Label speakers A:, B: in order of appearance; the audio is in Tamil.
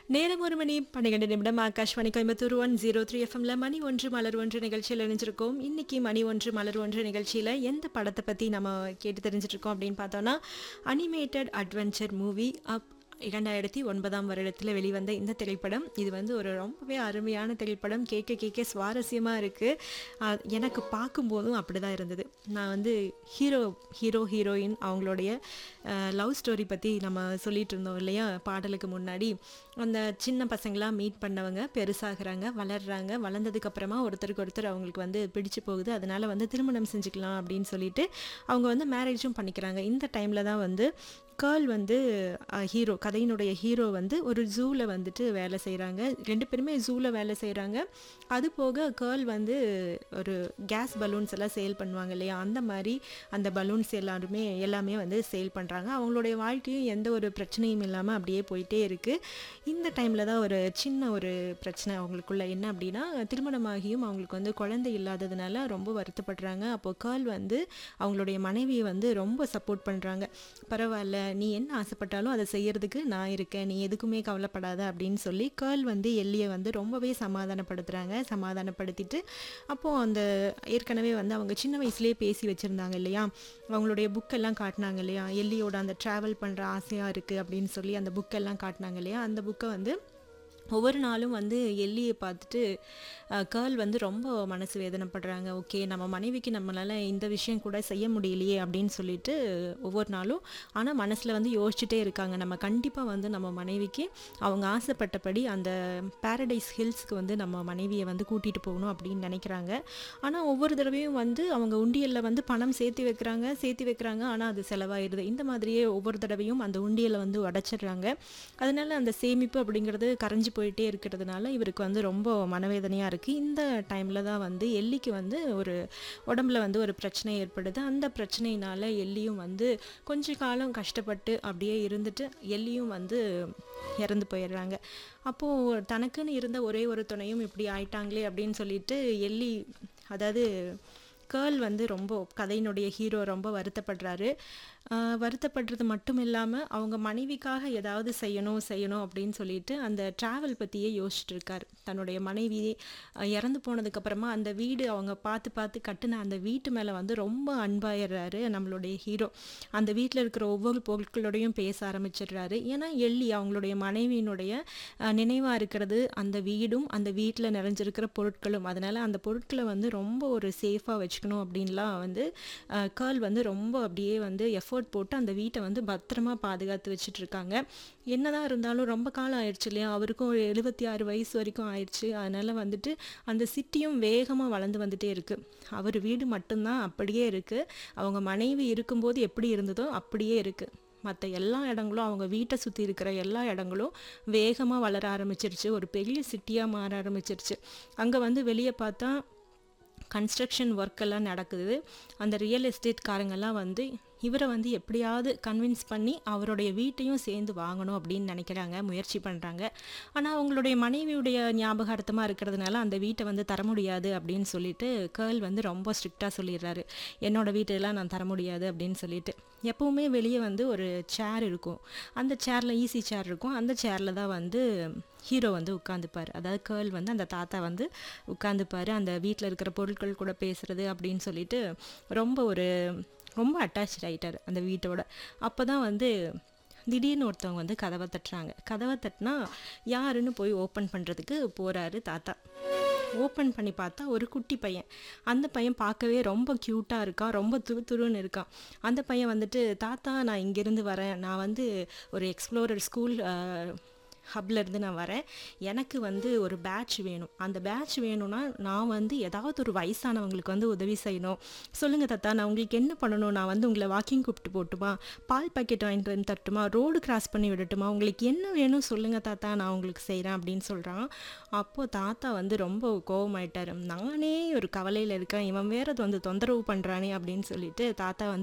A: நேரம் ஒரு மணி பன்னிரெண்டு நிமிடம் Akashvani Coimbatore one zero three எஃப்எம்ல மணி ஒன்று மலர் ஒன்று நிகழ்ச்சியில் இணைஞ்சிருக்கோம் இன்னைக்கு மணி ஒன்று மலர் ஒன்று நிகழ்ச்சியில் எந்த படத்தை பற்றி நம்ம கேட்டு தெரிஞ்சுட்டு இருக்கோம் அப்படின்னு பார்த்தோம்னா அனிமேட்டட் அட்வென்ச்சர் மூவி அப் இரண்டாயிரத்தி ஒன்பதாம் வருடத்தில் வெளிவந்த இந்த திரைப்படம் இது வந்து ஒரு ரொம்பவே அருமையான திரைப்படம் கேட்க கேட்க சுவாரஸ்யமாக இருக்குது எனக்கு பார்க்கும்போதும் அப்படி தான் இருந்தது நான் வந்து ஹீரோ ஹீரோ ஹீரோயின் அவங்களுடைய லவ் ஸ்டோரி பற்றி நம்ம சொல்லிட்டு இருந்தோம் இல்லையா பாடலுக்கு முன்னாடி அந்த சின்ன பசங்களாம் மீட் பண்ணவங்க பெருசாகிறாங்க வளர்றாங்க வளர்ந்ததுக்கப்புறமா ஒருத்தருக்கு ஒருத்தர் அவங்களுக்கு வந்து பிடிச்சு போகுது அதனால் வந்து திருமணம் செஞ்சுக்கலாம் அப்படின்னு சொல்லிட்டு அவங்க வந்து மேரேஜும் பண்ணிக்கிறாங்க இந்த டைமில் தான் வந்து கேர்ள் வந்து ஹீரோ கதையினுடைய ஹீரோ வந்து ஒரு ஜூவில் வந்துட்டு வேலை செய்கிறாங்க ரெண்டு பேருமே ஜூவில் வேலை செய்கிறாங்க அது போக கேர்ள் வந்து ஒரு கேஸ் பலூன்ஸ் எல்லாம் சேல் பண்ணுவாங்க இல்லையா அந்த மாதிரி அந்த பலூன்ஸ் எல்லாருமே எல்லாமே வந்து சேல் பண்ணுறாங்க அவங்களுடைய வாழ்க்கையும் எந்த ஒரு பிரச்சனையும் இல்லாமல் அப்படியே போயிட்டே இருக்குது இந்த டைமில் தான் ஒரு சின்ன ஒரு பிரச்சனை அவங்களுக்குள்ள என்ன அப்படின்னா திருமணமாகியும் அவங்களுக்கு வந்து குழந்தை இல்லாததுனால ரொம்ப வருத்தப்படுறாங்க அப்போது கேர்ள் வந்து அவங்களுடைய மனைவியை வந்து ரொம்ப சப்போர்ட் பண்ணுறாங்க பரவாயில்ல நீ என்ன ஆசைப்பட்டாலும் அதை செய்யறதுக்கு நான் இருக்கேன் நீ எதுக்குமே கவலைப்படாத அப்படின்னு சொல்லி கேர்ள் வந்து எல்லியை வந்து ரொம்பவே சமாதானப்படுத்துகிறாங்க சமாதானப்படுத்திட்டு அப்போது அந்த ஏற்கனவே வந்து அவங்க சின்ன வயசுலேயே பேசி வச்சுருந்தாங்க இல்லையா அவங்களுடைய புக்கெல்லாம் காட்டினாங்க இல்லையா எல்லியோட அந்த ட்ராவல் பண்ணுற ஆசையாக இருக்குது அப்படின்னு சொல்லி அந்த புக்கெல்லாம் காட்டினாங்க இல்லையா அந்த புக்கை வந்து ஒவ்வொரு நாளும் வந்து எல்லியை பார்த்துட்டு கேர்ள் வந்து ரொம்ப மனசு வேதனைப்படுறாங்க ஓகே நம்ம மனைவிக்கு நம்மளால் இந்த விஷயம் கூட செய்ய முடியலையே அப்படின்னு சொல்லிட்டு ஒவ்வொரு நாளும் ஆனால் மனசில் வந்து யோசிச்சுட்டே இருக்காங்க நம்ம கண்டிப்பாக வந்து நம்ம மனைவிக்கு அவங்க ஆசைப்பட்டபடி அந்த பேரடைஸ் ஹில்ஸ்க்கு வந்து நம்ம மனைவியை வந்து கூட்டிகிட்டு போகணும் அப்படின்னு நினைக்கிறாங்க ஆனால் ஒவ்வொரு தடவையும் வந்து அவங்க உண்டியலில் வந்து பணம் சேர்த்து வைக்கிறாங்க சேர்த்து வைக்கிறாங்க ஆனால் அது செலவாயிடுது இந்த மாதிரியே ஒவ்வொரு தடவையும் அந்த உண்டியலை வந்து உடச்சிடுறாங்க அதனால அந்த சேமிப்பு அப்படிங்கிறது கரைஞ்சி போயிட்டே இருக்கிறதுனால இவருக்கு வந்து ரொம்ப மனவேதனையாக இருக்குது இந்த டைமில் தான் வந்து எல்லிக்கு வந்து ஒரு உடம்புல வந்து ஒரு பிரச்சனை ஏற்படுது அந்த பிரச்சனையினால எல்லியும் வந்து கொஞ்ச காலம் கஷ்டப்பட்டு அப்படியே இருந்துட்டு எல்லியும் வந்து இறந்து போயிடுறாங்க அப்போது தனக்குன்னு இருந்த ஒரே ஒரு துணையும் இப்படி ஆயிட்டாங்களே அப்படின்னு சொல்லிட்டு எல்லி அதாவது கேர்ள் வந்து ரொம்ப கதையினுடைய ஹீரோ ரொம்ப வருத்தப்படுறாரு வருத்தப்படுறது மட்டும் இல்லாமல் அவங்க மனைவிக்காக ஏதாவது செய்யணும் செய்யணும் அப்படின்னு சொல்லிட்டு அந்த ட்ராவல் பற்றியே யோசிச்சுட்டு இருக்கார் தன்னுடைய மனைவி இறந்து போனதுக்கப்புறமா அந்த வீடு அவங்க பார்த்து பார்த்து கட்டின அந்த வீட்டு மேலே வந்து ரொம்ப அன்பாயிடுறாரு நம்மளுடைய ஹீரோ அந்த வீட்டில் இருக்கிற ஒவ்வொரு பொருட்களோடையும் பேச ஆரம்பிச்சிடுறாரு ஏன்னா எள்ளி அவங்களுடைய மனைவியினுடைய நினைவாக இருக்கிறது அந்த வீடும் அந்த வீட்டில் நிறைஞ்சிருக்கிற பொருட்களும் அதனால் அந்த பொருட்களை வந்து ரொம்ப ஒரு சேஃபாக வச்சுக்கணும் அப்படின்லாம் வந்து கேர்ள் வந்து ரொம்ப அப்படியே வந்து எஃபோர்ட் போட்டு அந்த வீட்டை வந்து பத்திரமா பாதுகாத்து வச்சுட்டு இருக்காங்க என்னதான் இருந்தாலும் ரொம்ப காலம் ஆயிடுச்சு இல்லையா அவருக்கும் ஒரு எழுபத்தி ஆறு வயசு வரைக்கும் ஆயிடுச்சு அதனால வந்துட்டு அந்த சிட்டியும் வேகமாக வளர்ந்து வந்துட்டே இருக்கு அவர் வீடு மட்டும்தான் அப்படியே இருக்கு அவங்க மனைவி இருக்கும்போது எப்படி இருந்ததோ அப்படியே இருக்கு மற்ற எல்லா இடங்களும் அவங்க வீட்டை சுற்றி இருக்கிற எல்லா இடங்களும் வேகமாக வளர ஆரம்பிச்சிருச்சு ஒரு பெரிய சிட்டியாக மாற ஆரம்பிச்சிருச்சு அங்கே வந்து வெளியே பார்த்தா கன்ஸ்ட்ரக்ஷன் ஒர்க்கெல்லாம் நடக்குது அந்த ரியல் எஸ்டேட்காரங்கெல்லாம் வந்து இவரை வந்து எப்படியாவது கன்வின்ஸ் பண்ணி அவருடைய வீட்டையும் சேர்ந்து வாங்கணும் அப்படின்னு நினைக்கிறாங்க முயற்சி பண்ணுறாங்க ஆனால் அவங்களுடைய மனைவியுடைய ஞாபகார்த்தமாக இருக்கிறதுனால அந்த வீட்டை வந்து தர முடியாது அப்படின்னு சொல்லிட்டு கேர்ள் வந்து ரொம்ப ஸ்ட்ரிக்டாக சொல்லிடுறாரு என்னோடய வீட்டெல்லாம் நான் தர முடியாது அப்படின்னு சொல்லிட்டு எப்போவுமே வெளியே வந்து ஒரு சேர் இருக்கும் அந்த சேரில் ஈஸி சேர் இருக்கும் அந்த சேரில் தான் வந்து ஹீரோ வந்து உட்காந்துப்பார் அதாவது கேர்ள் வந்து அந்த தாத்தா வந்து உட்காந்துப்பார் அந்த வீட்டில் இருக்கிற பொருட்கள் கூட பேசுகிறது அப்படின்னு சொல்லிட்டு ரொம்ப ஒரு ரொம்ப அட்டாச் ஆகிட்டார் அந்த வீட்டோட அப்போ தான் வந்து திடீர்னு ஒருத்தவங்க வந்து கதவை தட்டுறாங்க கதவை தட்டினா யாருன்னு போய் ஓப்பன் பண்ணுறதுக்கு போகிறாரு தாத்தா ஓப்பன் பண்ணி பார்த்தா ஒரு குட்டி பையன் அந்த பையன் பார்க்கவே ரொம்ப க்யூட்டாக இருக்கான் ரொம்ப துரு துருன்னு இருக்கான் அந்த பையன் வந்துட்டு தாத்தா நான் இங்கேருந்து வரேன் நான் வந்து ஒரு எக்ஸ்ப்ளோரர் ஸ்கூல் ஹப்லேருந்து நான் வரேன் எனக்கு வந்து ஒரு பேட்ச் வேணும் அந்த பேட்ச் வேணும்னா நான் வந்து ஏதாவது ஒரு வயசானவங்களுக்கு வந்து உதவி செய்யணும் சொல்லுங்கள் தாத்தா நான் உங்களுக்கு என்ன பண்ணணும் நான் வந்து உங்களை வாக்கிங் கூப்பிட்டு போட்டுமா பால் பாக்கெட் வாங்கிட்டு வந்து தட்டுமா ரோடு கிராஸ் பண்ணி விடட்டுமா உங்களுக்கு என்ன வேணும் சொல்லுங்கள் தாத்தா நான் உங்களுக்கு செய்கிறேன் அப்படின்னு சொல்கிறான் அப்போது தாத்தா வந்து ரொம்ப கோவமாயிட்டார் நானே ஒரு கவலையில் இருக்கேன் இவன் வேற வந்து தொந்தரவு பண்ணுறானே அப்படின்னு சொல்லிட்டு தாத்தா வந்து